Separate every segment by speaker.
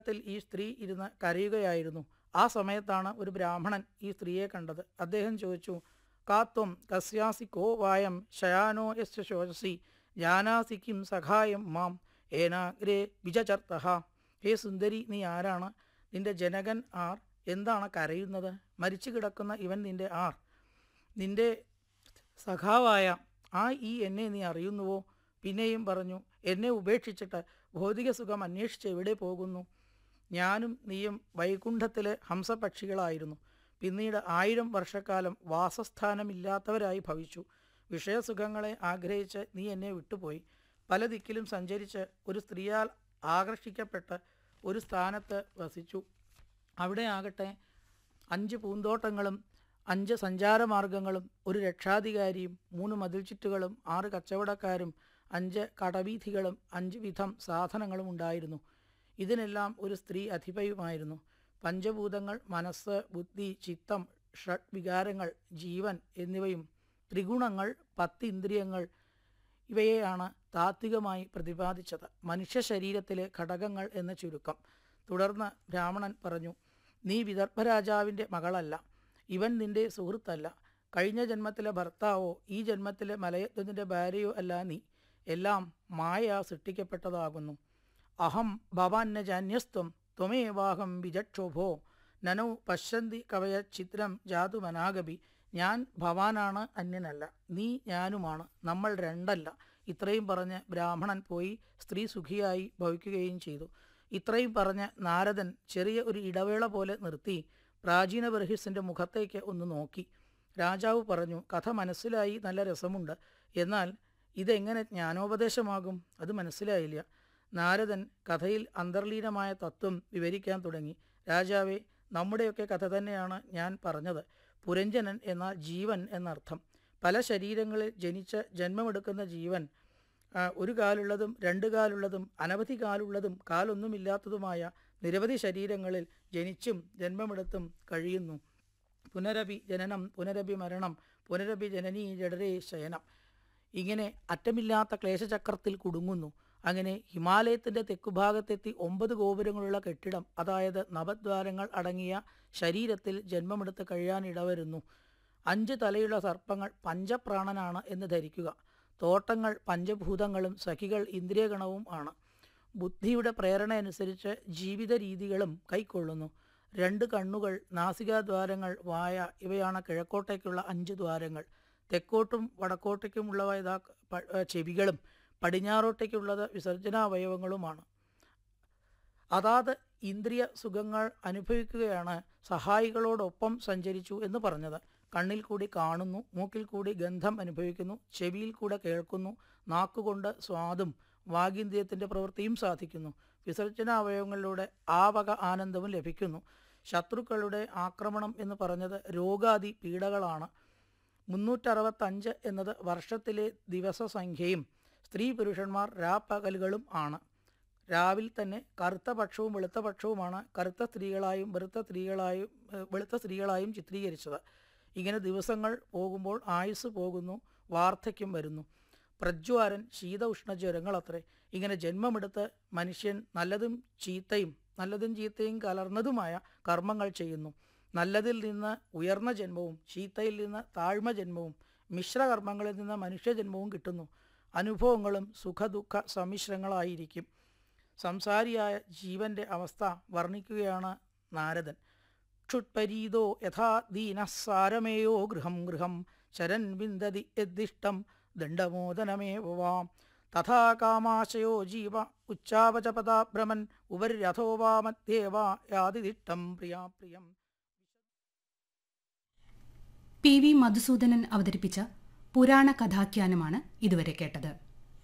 Speaker 1: ത്തിൽ ഈ സ്ത്രീ ഇരുന്ന് കരയുകയായിരുന്നു ആ സമയത്താണ് ഒരു ബ്രാഹ്മണൻ ഈ സ്ത്രീയെ കണ്ടത് അദ്ദേഹം ചോദിച്ചു കാത്വം കസ്യാസി കോ വായം ശയാനോ യസ് ശോചസി ജാനാസി കിം സഖായം മാം ഏനാഗ്രേ വിജചർത്തഹ ഹേ സുന്ദരി നീ ആരാണ് നിന്റെ ജനകൻ ആർ എന്താണ് കരയുന്നത് മരിച്ചു കിടക്കുന്ന ഇവൻ നിന്റെ ആർ നിന്റെ സഖാവായ ആ ഈ എന്നെ നീ അറിയുന്നുവോ പിന്നെയും പറഞ്ഞു എന്നെ ഉപേക്ഷിച്ചിട്ട് ഭൗതിക സുഖം അന്വേഷിച്ച് എവിടെ പോകുന്നു ഞാനും നീയും വൈകുണ്ഠത്തിലെ ഹംസപക്ഷികളായിരുന്നു പിന്നീട് ആയിരം വർഷക്കാലം വാസസ്ഥാനമില്ലാത്തവരായി ഭവിച്ചു വിഷയസുഖങ്ങളെ ആഗ്രഹിച്ച് നീ എന്നെ വിട്ടുപോയി പല ദിക്കിലും സഞ്ചരിച്ച് ഒരു സ്ത്രീയാൽ ആകർഷിക്കപ്പെട്ട് ഒരു സ്ഥാനത്ത് വസിച്ചു അവിടെ ആകട്ടെ അഞ്ച് പൂന്തോട്ടങ്ങളും അഞ്ച് സഞ്ചാരമാർഗങ്ങളും ഒരു രക്ഷാധികാരിയും മൂന്ന് മതിൽചുറ്റുകളും ആറ് കച്ചവടക്കാരും അഞ്ച് കടവീഥികളും അഞ്ച് വിധം സാധനങ്ങളും ഉണ്ടായിരുന്നു ഇതിനെല്ലാം ഒരു സ്ത്രീ അധിപയുമായിരുന്നു പഞ്ചഭൂതങ്ങൾ മനസ്സ് ബുദ്ധി ചിത്തം ഷഡ് വികാരങ്ങൾ ജീവൻ എന്നിവയും ത്രിഗുണങ്ങൾ പത്ത് ഇന്ദ്രിയങ്ങൾ ഇവയെയാണ് താത്വികമായി പ്രതിപാദിച്ചത് മനുഷ്യ ശരീരത്തിലെ ഘടകങ്ങൾ എന്ന് ചുരുക്കം തുടർന്ന് ബ്രാഹ്മണൻ പറഞ്ഞു നീ വിദർഭരാജാവിൻ്റെ മകളല്ല ഇവൻ നിന്റെ സുഹൃത്തല്ല കഴിഞ്ഞ ജന്മത്തിലെ ഭർത്താവോ ഈ ജന്മത്തിലെ മലയത്വത്തിൻ്റെ ഭാര്യയോ അല്ല നീ എല്ലാം മായ സൃഷ്ടിക്കപ്പെട്ടതാകുന്നു അഹം ഭവാന്ന ജാന്യസ്ത്വം ത്വമേവാഹം വിജക്ഷോഭോ നനു പശ്യന്തി കവയ ചിത്രം ജാതുമനാഗപി ഞാൻ ഭവാനാണ് അന്യനല്ല നീ ഞാനുമാണ് നമ്മൾ രണ്ടല്ല ഇത്രയും പറഞ്ഞ് ബ്രാഹ്മണൻ പോയി സ്ത്രീ സുഖിയായി ഭവിക്കുകയും ചെയ്തു ഇത്രയും പറഞ്ഞ് നാരദൻ ചെറിയ ഒരു ഇടവേള പോലെ നിർത്തി പ്രാചീന ബർഹിസിൻ്റെ മുഖത്തേക്ക് ഒന്ന് നോക്കി രാജാവ് പറഞ്ഞു കഥ മനസ്സിലായി നല്ല രസമുണ്ട് എന്നാൽ ഇതെങ്ങനെ ജ്ഞാനോപദേശമാകും അത് മനസ്സിലായില്ല നാരദൻ കഥയിൽ അന്തർലീനമായ തത്വം വിവരിക്കാൻ തുടങ്ങി രാജാവെ നമ്മുടെയൊക്കെ കഥ തന്നെയാണ് ഞാൻ പറഞ്ഞത് പുരഞ്ജനൻ എന്നാൽ ജീവൻ എന്നർത്ഥം പല ശരീരങ്ങളിൽ ജനിച്ച് ജന്മമെടുക്കുന്ന ജീവൻ ആ, ഒരു കാലുള്ളതും രണ്ട് കാലുള്ളതും അനവധി കാലുള്ളതും കാലൊന്നുമില്ലാത്തതുമായ നിരവധി ശരീരങ്ങളിൽ ജനിച്ചും ജന്മമെടുത്തും കഴിയുന്നു പുനരഭി ജനനം പുനരഭി മരണം പുനരഭി ജനനീ ജഡരേ ശയനം ഇങ്ങനെ അറ്റമില്ലാത്ത ക്ലേശചക്രത്തിൽ കുടുങ്ങുന്നു അങ്ങനെ ഹിമാലയത്തിൻ്റെ തെക്കുഭാഗത്തെത്തി ഒമ്പത് ഗോപുരങ്ങളുള്ള കെട്ടിടം അതായത് നവദ്വാരങ്ങൾ അടങ്ങിയ ശരീരത്തിൽ ജന്മമെടുത്ത് കഴിയാൻ ഇടവരുന്നു അഞ്ച് തലയുള്ള സർപ്പങ്ങൾ പഞ്ചപ്രാണനാണ് എന്ന് ധരിക്കുക തോട്ടങ്ങൾ പഞ്ചഭൂതങ്ങളും സഖികൾ ഇന്ദ്രിയഗണവും ആണ് ബുദ്ധിയുടെ പ്രേരണ അനുസരിച്ച് ജീവിത രീതികളും കൈക്കൊള്ളുന്നു രണ്ട് കണ്ണുകൾ നാസികാദ്വാരങ്ങൾ വായ ഇവയാണ് കിഴക്കോട്ടേക്കുള്ള അഞ്ച് ദ്വാരങ്ങൾ തെക്കോട്ടും വടക്കോട്ടേക്കുമുള്ളവ ഇതാ പ- ഏ, ചെവികളും പടിഞ്ഞാറോട്ടേക്കുള്ളത് വിസർജനാവയവങ്ങളുമാണ് അതാത് ഇന്ദ്രിയ സുഖങ്ങൾ അനുഭവിക്കുകയാണ് സഹായികളോടൊപ്പം സഞ്ചരിച്ചു എന്ന് പറഞ്ഞത് കണ്ണിൽ കൂടി കാണുന്നു മൂക്കിൽ കൂടി ഗന്ധം അനുഭവിക്കുന്നു ചെവിയിൽ കൂടെ കേൾക്കുന്നു നാക്കുകൊണ്ട് സ്വാദും വാഗീന്ദ്രിയത്തിൻ്റെ പ്രവൃത്തിയും സാധിക്കുന്നു വിസർജനാവയവങ്ങളിലൂടെ ആ വക ആനന്ദവും ലഭിക്കുന്നു ശത്രുക്കളുടെ ആക്രമണം എന്ന് പറഞ്ഞത് രോഗാദി പീഡകളാണ് മുന്നൂറ്ററുപത്തഞ്ച് എന്നത് വർഷത്തിലെ ദിവസസംഖ്യയും സ്ത്രീ പുരുഷന്മാർ രാപ്പകലുകളും ആണ് രാവിൽ തന്നെ കറുത്ത പക്ഷവും വെളുത്ത പക്ഷവുമാണ് കറുത്ത സ്ത്രീകളായും വെളുത്ത സ്ത്രീകളായും ഏഹ്, വെളുത്ത സ്ത്രീകളായും ചിത്രീകരിച്ചത് ഇങ്ങനെ ദിവസങ്ങൾ പോകുമ്പോൾ ആയുസ് പോകുന്നു വാർദ്ധക്യം വരുന്നു പ്രജ്വാരൻ ശീത ഉഷ്ണ ജ്വരങ്ങൾ അത്രേ ഇങ്ങനെ ജന്മമെടുത്ത് മനുഷ്യൻ നല്ലതും ചീത്തയും നല്ലതും ചീത്തയും കലർന്നതുമായ കർമ്മങ്ങൾ ചെയ്യുന്നു നല്ലതിൽ നിന്ന് ഉയർന്ന ജന്മവും ചീത്തയിൽ നിന്ന് താഴ്മ ജന്മവും മിശ്രകർമ്മങ്ങളിൽ നിന്ന് മനുഷ്യജന്മവും കിട്ടുന്നു അനുഭവങ്ങളും സുഖദുഃഖ സമ്മിശ്രങ്ങളായിരിക്കും സംസാരിയായ ജീവന്റെ അവസ്ഥ വർണ്ണിക്കുകയാണ് നാരദൻ ക്ഷുട്പരീതോ യഥാ ദീനസാരമേയോ ഗൃഹം ഗൃഹം ശരൻ വിന്ദതി യദ്ദിഷ്ടം ദണ്ഡമോദനമേവ വാം തഥാ കാമാശയോ ജീവ ഉച്ചാവചപദാ ഭ്രമൻ ഉപരിരഥോ വാ മധ്യേ വാ യാതിദിഷ്ടം പ്രിയാ പ്രിയം
Speaker 2: പി വി മധുസൂദനൻ അവതരിപ്പിച്ച പുരാണ കഥാഖ്യാനമാണ് ഇതുവരെ കേട്ടത്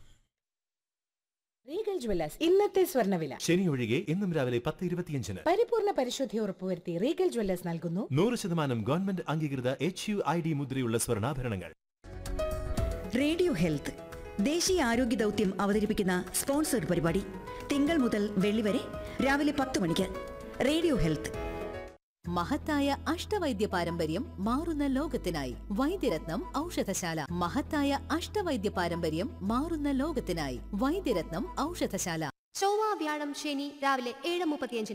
Speaker 3: റീഗൽ ജ്വല്ലേഴ്സ് ഇന്നത്തെ സ്വർണ്ണവില
Speaker 4: ശനി ഒഴികെ ഇന്നും രാവിലെ പത്ത് ഇരുപത്തിയഞ്ചിന്
Speaker 3: പരിപൂർണ പരിശുദ്ധി ഉറപ്പുവരുത്തി റീഗൽ ജ്വല്ലേഴ്സ് നൽകുന്നു
Speaker 4: നൂറ് ശതമാനം ഗവൺമെന്റ് അംഗീകൃത എച്ച് യു ഐ ഡി മുദ്രയുള്ള സ്വർണ്ണാഭരണങ്ങൾ
Speaker 5: റേഡിയോ ഹെൽത്ത് ദേശീയ ആരോഗ്യ ദൗത്യം അവതരിപ്പിക്കുന്ന സ്പോൺസർഡ് പരിപാടി തിങ്കൾ മുതൽ വെള്ളി വരെ രാവിലെ പത്ത് മണിക്ക് റേഡിയോ ഹെൽത്ത്
Speaker 6: മഹത്തായ അഷ്ടവൈദ്യ പാരമ്പര്യം മാറുന്ന ലോകത്തിനായി വൈദ്യരത്നം ഔഷധശാല മഹത്തായ അഷ്ടവൈദ്യ പാരമ്പര്യം മാറുന്ന ലോകത്തിനായി വൈദ്യരത്നം ഔഷധശാല
Speaker 7: ചൊവ്വ വ്യാഴം ശനി രാവിലെ ഏഴ് മുപ്പത്തിയഞ്ചിന്